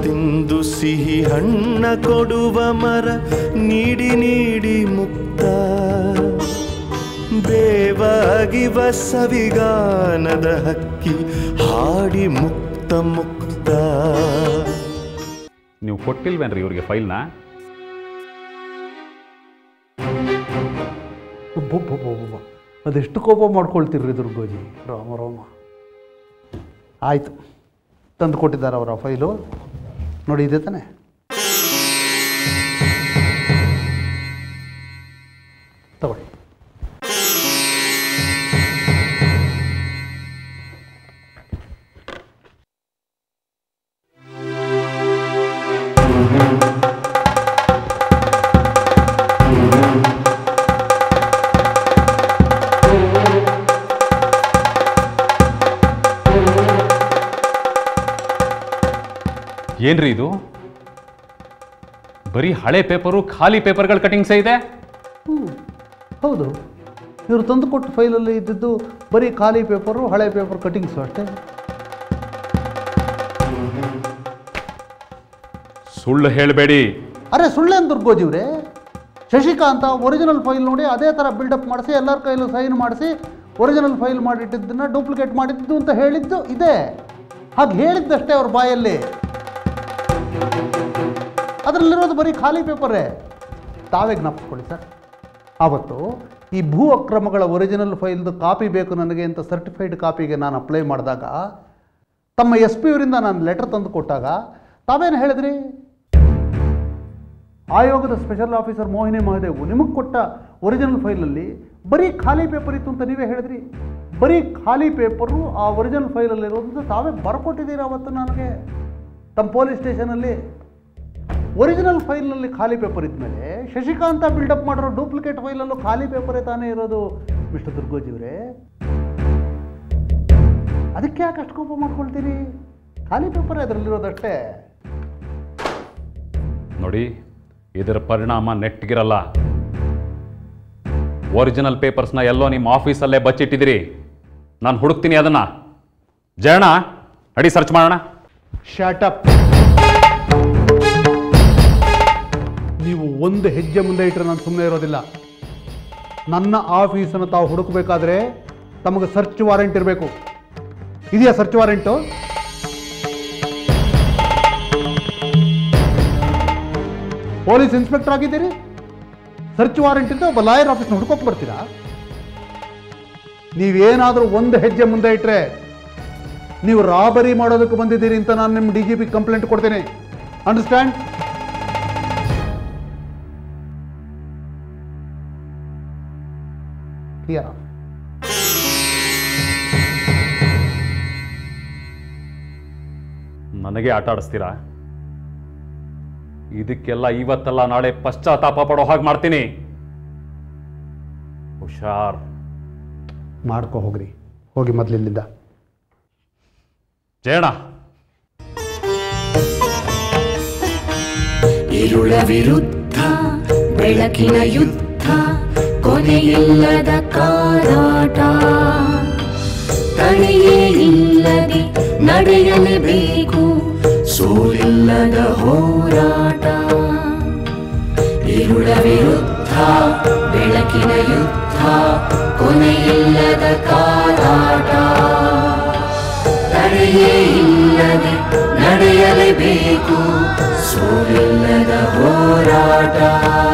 ತಿಂದು ಸಿಹಿ ಹಣ್ಣ ಕೊಡುವ ಮರ ನೀಡಿ ನೀಡಿ ಮುಕ್ತ ಬೇವಾಗಿವ ಸವಿಗಾನದ ಹಕ್ಕಿ ಹಾಡಿ ಮುಕ್ತ ಮುಕ್ತ ನೀವು ಕೊಟ್ಟಿಲ್ವೇನ್ರಿ ಇವ್ರಿಗೆ ಫೈಲ್ನ ಒಬ್ಬೊಬ್ಬೊಬ್ಬೊಬ್ಬ ಅದೆಷ್ಟು ಕೋಪ ಮಾಡ್ಕೊಳ್ತೀರ್ರಿ ದುರ್ಗೋಜಿ ರಾಮ ರಾಮ ಆಯಿತು ತಂದು ಕೊಟ್ಟಿದ್ದಾರೆ ಅವರ ಫೈಲು ನೋಡಿ ಇದೆ ತಾನೆ ತಗೊಳ್ಳಿ ಏನ್ರಿ ಇದು ಬರೀ ಹಳೆ ಪೇಪರು ಖಾಲಿ ಪೇಪರ್ಗಳ ಕಟಿಂಗ್ಸೇ ಇದೆ ಹ್ಞೂ ಹೌದು ಇವರು ತಂದು ಕೊಟ್ಟ ಫೈಲಲ್ಲಿ ಇದ್ದಿದ್ದು ಬರೀ ಖಾಲಿ ಪೇಪರು ಹಳೆ ಪೇಪರ್ ಕಟಿಂಗ್ಸು ಅಷ್ಟೇ ಸುಳ್ಳು ಹೇಳಬೇಡಿ ಅರೆ ಸುಳ್ಳೇನು ದುರ್ಗೋಜಿವ್ರೆ ಶಶಿಕಾಂತ ಒರಿಜಿನಲ್ ಫೈಲ್ ನೋಡಿ ಅದೇ ಥರ ಬಿಲ್ಡಪ್ ಮಾಡಿಸಿ ಎಲ್ಲರ ಕೈಲೂ ಸೈನ್ ಮಾಡಿಸಿ ಒರಿಜಿನಲ್ ಫೈಲ್ ಮಾಡಿಟ್ಟಿದ್ದನ್ನು ಡೂಪ್ಲಿಕೇಟ್ ಮಾಡಿದ್ದು ಅಂತ ಹೇಳಿದ್ದು ಇದೆ ಹಾಗೆ ಹೇಳಿದ್ದಷ್ಟೇ ಅವ್ರ ಬಾಯಲ್ಲಿ ಅದರಲ್ಲಿರೋದು ಬರೀ ಖಾಲಿ ಪೇಪರೇ ತಾವೇ ಜ್ಞಾಪಿಸ್ಕೊಳ್ಳಿ ಸರ್ ಆವತ್ತು ಈ ಭೂ ಅಕ್ರಮಗಳ ಒರಿಜಿನಲ್ ಫೈಲ್ದು ಕಾಪಿ ಬೇಕು ನನಗೆ ಅಂತ ಸರ್ಟಿಫೈಡ್ ಕಾಪಿಗೆ ನಾನು ಅಪ್ಲೈ ಮಾಡಿದಾಗ ತಮ್ಮ ಎಸ್ ಪಿ ಅವರಿಂದ ನಾನು ಲೆಟರ್ ತಂದು ಕೊಟ್ಟಾಗ ತಾವೇನು ಹೇಳಿದ್ರಿ ಆಯೋಗದ ಸ್ಪೆಷಲ್ ಆಫೀಸರ್ ಮೋಹಿನಿ ಮಹದೇವ್ ನಿಮಗೆ ಕೊಟ್ಟ ಒರಿಜಿನಲ್ ಫೈಲಲ್ಲಿ ಬರೀ ಖಾಲಿ ಪೇಪರ್ ಇತ್ತು ಅಂತ ನೀವೇ ಹೇಳಿದ್ರಿ ಬರೀ ಖಾಲಿ ಪೇಪರು ಆ ಒರಿಜಿನಲ್ ಫೈಲಲ್ಲಿರೋದು ತಾವೇ ಬರ್ಕೊಟ್ಟಿದ್ದೀರಿ ಅವತ್ತು ನನಗೆ ತಮ್ಮ ಪೊಲೀಸ್ ಸ್ಟೇಷನಲ್ಲಿ ಒರಿಜಿನಲ್ ಫೈಲ್ನಲ್ಲಿ ಖಾಲಿ ಪೇಪರ್ ಇದ್ಮೇಲೆ ಶಶಿಕಾಂತ ಬಿಲ್ಡಪ್ ಮಾಡಿರೋ ಡೂಪ್ಲಿಕೇಟ್ ಫೈಲಲ್ಲೂ ಖಾಲಿ ಪೇಪರೇ ತಾನೇ ಇರೋದು ಮಿಸ್ಟರ್ ದುರ್ಗೋಜಿಯವರೇ ಅದಕ್ಕೆ ಯಾಕೆ ಅಷ್ಟು ಕೋಪ ಮಾಡ್ಕೊಳ್ತೀರಿ ಖಾಲಿ ಪೇಪರೇ ಅದರಲ್ಲಿರೋದಷ್ಟೇ ನೋಡಿ ಇದರ ಪರಿಣಾಮ ನೆಟ್ಗಿರಲ್ಲ ಒರಿಜಿನಲ್ ಪೇಪರ್ಸ್ನ ಎಲ್ಲೋ ನಿಮ್ಮ ಆಫೀಸಲ್ಲೇ ಬಚ್ಚಿಟ್ಟಿದ್ದೀರಿ ನಾನು ಹುಡುಕ್ತೀನಿ ಅದನ್ನ ಜಯಣ್ಣ ಅಡಿ ಸರ್ಚ್ ಮಾಡೋಣ ಶಾಟಪ್ ನೀವು ಒಂದು ಹೆಜ್ಜೆ ಮುಂದೆ ಇಟ್ಟರೆ ನಾನು ಸುಮ್ಮನೆ ಇರೋದಿಲ್ಲ ನನ್ನ ಆಫೀಸನ್ನು ತಾವು ಹುಡುಕಬೇಕಾದ್ರೆ ತಮಗೆ ಸರ್ಚ್ ವಾರೆಂಟ್ ಇರಬೇಕು ಇದೆಯಾ ಸರ್ಚ್ ವಾರೆಂಟು ಪೊಲೀಸ್ ಇನ್ಸ್ಪೆಕ್ಟರ್ ಆಗಿದ್ದೀರಿ ಸರ್ಚ್ ವಾರೆಂಟ್ ಇದ್ದ ಒಬ್ಬ ಲಾಯರ್ ಆಫೀಸ್ನ ಹುಡ್ಕೋಕ್ ಬರ್ತೀರಾ ನೀವೇನಾದರೂ ಒಂದು ಹೆಜ್ಜೆ ಮುಂದೆ ಇಟ್ಟರೆ ನೀವು ರಾಬರಿ ಮಾಡೋದಕ್ಕೆ ಬಂದಿದ್ದೀರಿ ಅಂತ ನಾನು ನಿಮ್ಮ ಡಿ ಜಿ ಪಿ ಕಂಪ್ಲೇಂಟ್ ಕೊಡ್ತೇನೆ ಅಂಡರ್ಸ್ಟ್ಯಾಂಡ್ ಕ್ಲಿಯರ್ ನನಗೆ ಆಟ ಆಡಿಸ್ತೀರಾ ಇದಕ್ಕೆಲ್ಲ ಇವತ್ತಲ್ಲ ನಾಳೆ ಪಶ್ಚಾತ್ತಾಪ ಪಡೋ ಹಾಗೆ ಮಾಡ್ತೀನಿ ಹುಷಾರ್ ಮಾಡ್ಕೊ ಹೋಗ್ರಿ ಹೋಗಿ ಮೊದಲಿಂದ ಜಯಣ್ಣ ഇരുള വിരുദ്ധ ಬೆಳಕಿನ ಯುದ್ಧ ಕೊನೆಯಿಲ್ಲದ ಕಾದಾಟ ತಡೆಯೇ ಇಲ್ಲದೆ ನಡೆಯಲೇಬೇಕು ಸೋಲಿಲ್ಲದ ಹೋರಾಟ ഇരുಳ ವಿರುದ್ಧ ಬೆಳಕಿನ ಯುದ್ಧ ಕೊನೆಯಿಲ್ಲದ ಕಾದಾಟ ತಡೆಯೇ ಇಲ್ಲದೆ ನಡೆಯಲೇಬೇಕು ಸೋಲಿಲ್ಲದ ಹೋರಾಟ